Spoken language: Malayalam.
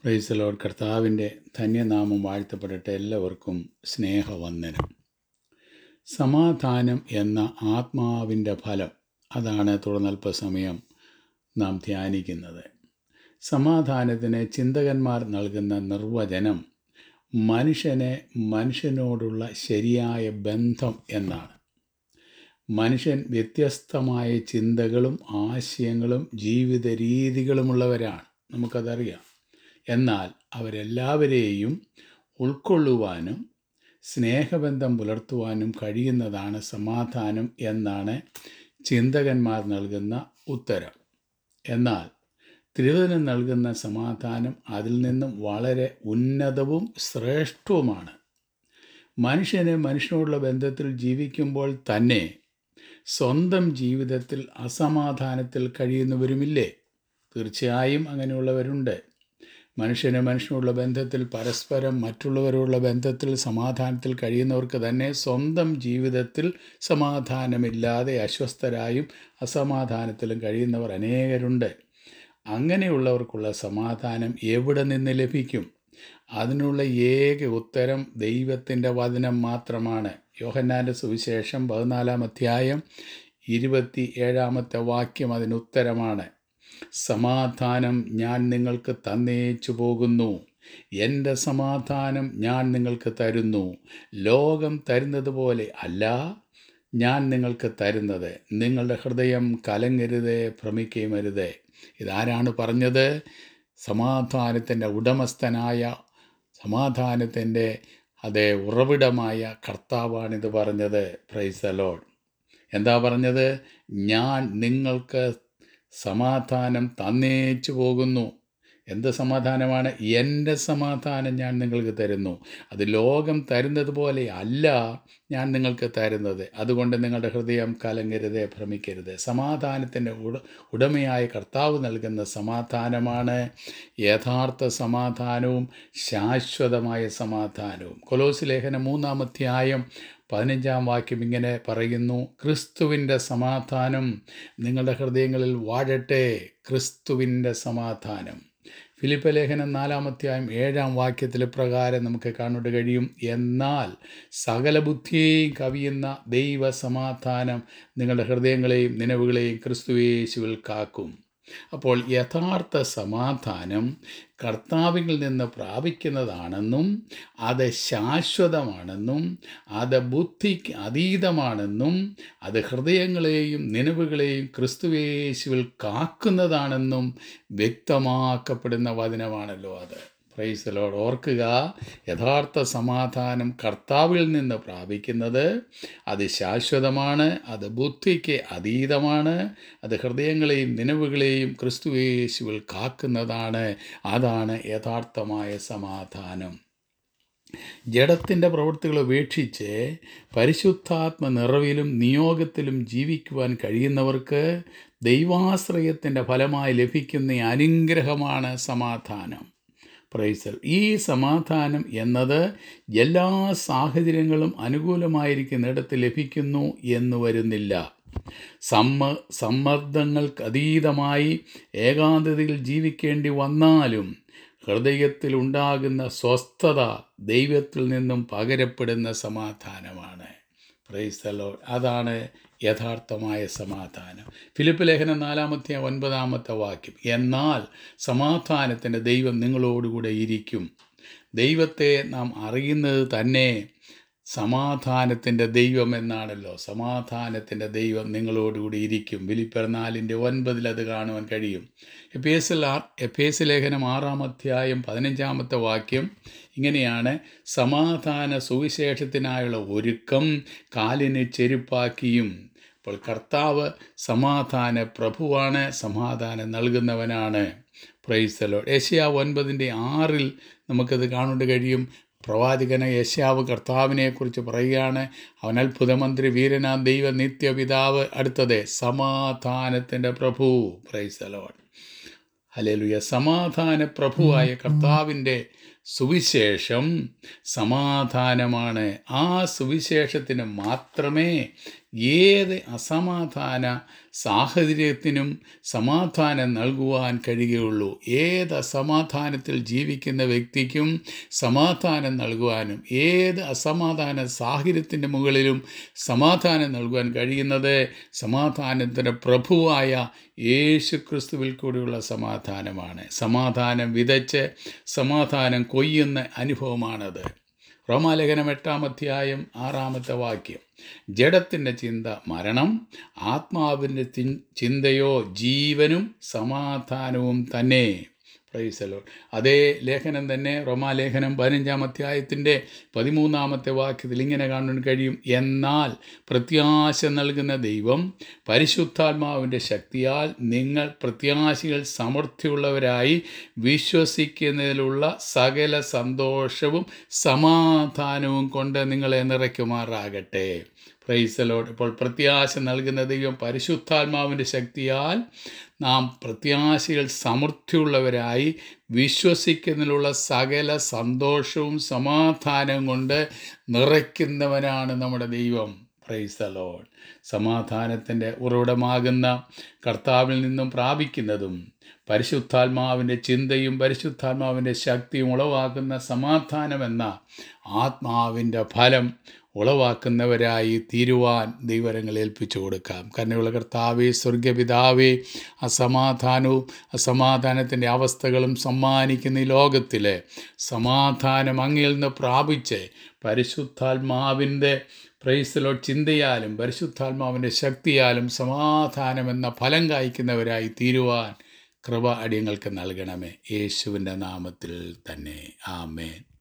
പ്രൈസലോട് കർത്താവിൻ്റെ ധന്യനാമം വാഴ്ത്തപ്പെടട്ടെ എല്ലാവർക്കും സ്നേഹവന്ദനം സമാധാനം എന്ന ആത്മാവിൻ്റെ ഫലം അതാണ് തുടർന്നൽപ്പസമയം നാം ധ്യാനിക്കുന്നത് സമാധാനത്തിന് ചിന്തകന്മാർ നൽകുന്ന നിർവചനം മനുഷ്യനെ മനുഷ്യനോടുള്ള ശരിയായ ബന്ധം എന്നാണ് മനുഷ്യൻ വ്യത്യസ്തമായ ചിന്തകളും ആശയങ്ങളും ജീവിത രീതികളുമുള്ളവരാണ് നമുക്കതറിയാം എന്നാൽ അവരെല്ലാവരെയും ഉൾക്കൊള്ളുവാനും സ്നേഹബന്ധം പുലർത്തുവാനും കഴിയുന്നതാണ് സമാധാനം എന്നാണ് ചിന്തകന്മാർ നൽകുന്ന ഉത്തരം എന്നാൽ തിരുവചനം നൽകുന്ന സമാധാനം അതിൽ നിന്നും വളരെ ഉന്നതവും ശ്രേഷ്ഠവുമാണ് മനുഷ്യന് മനുഷ്യനോടുള്ള ബന്ധത്തിൽ ജീവിക്കുമ്പോൾ തന്നെ സ്വന്തം ജീവിതത്തിൽ അസമാധാനത്തിൽ കഴിയുന്നവരുമില്ലേ തീർച്ചയായും അങ്ങനെയുള്ളവരുണ്ട് മനുഷ്യന് മനുഷ്യനുള്ള ബന്ധത്തിൽ പരസ്പരം മറ്റുള്ളവരോടുള്ള ബന്ധത്തിൽ സമാധാനത്തിൽ കഴിയുന്നവർക്ക് തന്നെ സ്വന്തം ജീവിതത്തിൽ സമാധാനമില്ലാതെ അസ്വസ്ഥരായും അസമാധാനത്തിലും കഴിയുന്നവർ അനേകരുണ്ട് അങ്ങനെയുള്ളവർക്കുള്ള സമാധാനം എവിടെ നിന്ന് ലഭിക്കും അതിനുള്ള ഏക ഉത്തരം ദൈവത്തിൻ്റെ വചനം മാത്രമാണ് യോഹന്നാൻ്റെ സുവിശേഷം പതിനാലാം അധ്യായം ഇരുപത്തി ഏഴാമത്തെ വാക്യം അതിന് ഉത്തരമാണ് സമാധാനം ഞാൻ നിങ്ങൾക്ക് തന്നേച്ചു പോകുന്നു എൻ്റെ സമാധാനം ഞാൻ നിങ്ങൾക്ക് തരുന്നു ലോകം തരുന്നത് പോലെ അല്ല ഞാൻ നിങ്ങൾക്ക് തരുന്നത് നിങ്ങളുടെ ഹൃദയം കലങ്ങരുത് ഭ്രമിക്കുകയും അരുത് ഇതാരാണ് പറഞ്ഞത് സമാധാനത്തിൻ്റെ ഉടമസ്ഥനായ സമാധാനത്തിൻ്റെ അതേ ഉറവിടമായ കർത്താവാണിത് പറഞ്ഞത് പ്രൈസ് അലോഡ് എന്താ പറഞ്ഞത് ഞാൻ നിങ്ങൾക്ക് സമാധാനം തന്നേച്ചു പോകുന്നു എന്ത് സമാധാനമാണ് എൻ്റെ സമാധാനം ഞാൻ നിങ്ങൾക്ക് തരുന്നു അത് ലോകം തരുന്നത് പോലെ അല്ല ഞാൻ നിങ്ങൾക്ക് തരുന്നത് അതുകൊണ്ട് നിങ്ങളുടെ ഹൃദയം കലങ്ങരുത് ഭ്രമിക്കരുത് സമാധാനത്തിൻ്റെ ഉട ഉടമയായ കർത്താവ് നൽകുന്ന സമാധാനമാണ് യഥാർത്ഥ സമാധാനവും ശാശ്വതമായ സമാധാനവും കൊലോസ് ലേഖനം മൂന്നാം അധ്യായം പതിനഞ്ചാം വാക്യം ഇങ്ങനെ പറയുന്നു ക്രിസ്തുവിൻ്റെ സമാധാനം നിങ്ങളുടെ ഹൃദയങ്ങളിൽ വാഴട്ടെ ക്രിസ്തുവിൻ്റെ സമാധാനം ഫിലിപ്പ ലേഖനം നാലാമധ്യായം ഏഴാം വാക്യത്തിൽ പ്രകാരം നമുക്ക് കാണുവാൻ കഴിയും എന്നാൽ സകല ബുദ്ധിയെയും കവിയുന്ന ദൈവ സമാധാനം നിങ്ങളുടെ ഹൃദയങ്ങളെയും നിലവുകളെയും ക്രിസ്തുവേശുവിൽ കാക്കും അപ്പോൾ യഥാർത്ഥ സമാധാനം കർത്താവിൽ നിന്ന് പ്രാപിക്കുന്നതാണെന്നും അത് ശാശ്വതമാണെന്നും അത് ബുദ്ധിക്ക് അതീതമാണെന്നും അത് ഹൃദയങ്ങളെയും നിലവുകളെയും ക്രിസ്തുവേശുവിൽ കാക്കുന്നതാണെന്നും വ്യക്തമാക്കപ്പെടുന്ന വചനമാണല്ലോ അത് പ്രൈസലോട് ഓർക്കുക യഥാർത്ഥ സമാധാനം കർത്താവിൽ നിന്ന് പ്രാപിക്കുന്നത് അത് ശാശ്വതമാണ് അത് ബുദ്ധിക്ക് അതീതമാണ് അത് ഹൃദയങ്ങളെയും നിലവുകളെയും ക്രിസ്തുവേശുവിൽ കാക്കുന്നതാണ് അതാണ് യഥാർത്ഥമായ സമാധാനം ജഡത്തിൻ്റെ പ്രവൃത്തികൾ ഉപേക്ഷിച്ച് പരിശുദ്ധാത്മ നിറവിലും നിയോഗത്തിലും ജീവിക്കുവാൻ കഴിയുന്നവർക്ക് ദൈവാശ്രയത്തിൻ്റെ ഫലമായി ലഭിക്കുന്ന അനുഗ്രഹമാണ് സമാധാനം പ്രൈസൽ ഈ സമാധാനം എന്നത് എല്ലാ സാഹചര്യങ്ങളും അനുകൂലമായിരിക്കുന്നിടത്ത് ലഭിക്കുന്നു എന്ന് വരുന്നില്ല സമ്മ സമ്മർദ്ദങ്ങൾക്ക് അതീതമായി ഏകാന്തതയിൽ ജീവിക്കേണ്ടി വന്നാലും ഹൃദയത്തിൽ ഉണ്ടാകുന്ന സ്വസ്ഥത ദൈവത്തിൽ നിന്നും പകരപ്പെടുന്ന സമാധാനമാണ് പ്രൈസ്തലോ അതാണ് യഥാർത്ഥമായ സമാധാനം ഫിലിപ്പ് ലേഖനം നാലാമത്തെ ഒൻപതാമത്തെ വാക്യം എന്നാൽ സമാധാനത്തിൻ്റെ ദൈവം നിങ്ങളോടുകൂടെ ഇരിക്കും ദൈവത്തെ നാം അറിയുന്നത് തന്നെ സമാധാനത്തിൻ്റെ ദൈവം എന്നാണല്ലോ സമാധാനത്തിൻ്റെ ദൈവം നിങ്ങളോടുകൂടി ഇരിക്കും വിലിപ്പിറന്നാലിൻ്റെ ഒൻപതിൽ അത് കാണുവാൻ കഴിയും എപ്പേസിൽ ആ എപ്പേസ് ലേഖനം ആറാം അധ്യായം പതിനഞ്ചാമത്തെ വാക്യം ഇങ്ങനെയാണ് സമാധാന സുവിശേഷത്തിനായുള്ള ഒരുക്കം കാലിന് ചെരുപ്പാക്കിയും അപ്പോൾ കർത്താവ് സമാധാന പ്രഭുവാണ് സമാധാനം നൽകുന്നവനാണ് പ്രൈസലോ ഏഷ്യ ഒൻപതിൻ്റെ ആറിൽ നമുക്കത് കാണേണ്ട കഴിയും പ്രവാചകന യശാവ് കർത്താവിനെക്കുറിച്ച് പറയുകയാണ് അവൻ അത്ഭുതമന്ത്രി വീരനാ ദൈവ നിത്യപിതാവ് അടുത്തത് സമാധാനത്തിൻ്റെ പ്രഭു പ്രൈസലോൺ ഹലേലുയ സമാധാന പ്രഭുവായ കർത്താവിൻ്റെ സുവിശേഷം സമാധാനമാണ് ആ സുവിശേഷത്തിന് മാത്രമേ ഏത് അസമാധാന സാഹചര്യത്തിനും സമാധാനം നൽകുവാൻ കഴിയുകയുള്ളൂ ഏത് അസമാധാനത്തിൽ ജീവിക്കുന്ന വ്യക്തിക്കും സമാധാനം നൽകുവാനും ഏത് അസമാധാന സാഹചര്യത്തിൻ്റെ മുകളിലും സമാധാനം നൽകുവാൻ കഴിയുന്നത് സമാധാനത്തിൻ്റെ പ്രഭുവായ യേശു ക്രിസ്തുവിൽ കൂടിയുള്ള സമാധാനമാണ് സമാധാനം വിതച്ച് സമാധാനം കൊയ്യുന്ന അനുഭവമാണത് റോമാലേഖനം എട്ടാം അധ്യായം ആറാമത്തെ വാക്യം ജഡത്തിൻ്റെ ചിന്ത മരണം ആത്മാവിൻ്റെ ചിൻ- ചിന്തയോ ജീവനും സമാധാനവും തന്നെ പ്രൈസലോ അതേ ലേഖനം തന്നെ റോമാലേഖനം പതിനഞ്ചാം അധ്യായത്തിൻ്റെ പതിമൂന്നാമത്തെ വാക്യത്തിൽ ഇങ്ങനെ കാണാൻ കഴിയും എന്നാൽ പ്രത്യാശ നൽകുന്ന ദൈവം പരിശുദ്ധാത്മാവിൻ്റെ ശക്തിയാൽ നിങ്ങൾ പ്രത്യാശികൾ സമൃദ്ധിയുള്ളവരായി വിശ്വസിക്കുന്നതിലുള്ള സകല സന്തോഷവും സമാധാനവും കൊണ്ട് നിങ്ങളെ നിറയ്ക്കുമാറാകട്ടെ പ്രൈസലോട് ഇപ്പോൾ പ്രത്യാശ നൽകുന്ന ദൈവം പരിശുദ്ധാത്മാവിൻ്റെ ശക്തിയാൽ നാം പ്രത്യാശകൾ സമൃദ്ധിയുള്ളവരായി വിശ്വസിക്കുന്നതിലുള്ള സകല സന്തോഷവും സമാധാനവും കൊണ്ട് നിറയ്ക്കുന്നവനാണ് നമ്മുടെ ദൈവം പ്രൈസ് ലോഡ് സമാധാനത്തിൻ്റെ ഉറവിടമാകുന്ന കർത്താവിൽ നിന്നും പ്രാപിക്കുന്നതും പരിശുദ്ധാത്മാവിൻ്റെ ചിന്തയും പരിശുദ്ധാത്മാവിൻ്റെ ശക്തിയും ഉളവാക്കുന്ന സമാധാനമെന്ന ആത്മാവിൻ്റെ ഫലം ഉളവാക്കുന്നവരായി തീരുവാൻ ദൈവരങ്ങൾ ഏൽപ്പിച്ചു കൊടുക്കാം കരുണയുള്ള കർത്താവേ സ്വർഗപിതാവേ അസമാധാനവും അസമാധാനത്തിൻ്റെ അവസ്ഥകളും സമ്മാനിക്കുന്ന ഈ ലോകത്തിലെ സമാധാനം അങ്ങിൽ നിന്ന് പ്രാപിച്ച് പരിശുദ്ധാത്മാവിൻ്റെ പ്രൈസലോ ചിന്തയാലും പരിശുദ്ധാത്മാവിൻ്റെ ശക്തിയാലും സമാധാനമെന്ന ഫലം കായ്ക്കുന്നവരായി തീരുവാൻ കൃപ അടിയങ്ങൾക്ക് നൽകണമേ യേശുവിൻ്റെ നാമത്തിൽ തന്നെ ആമേൻ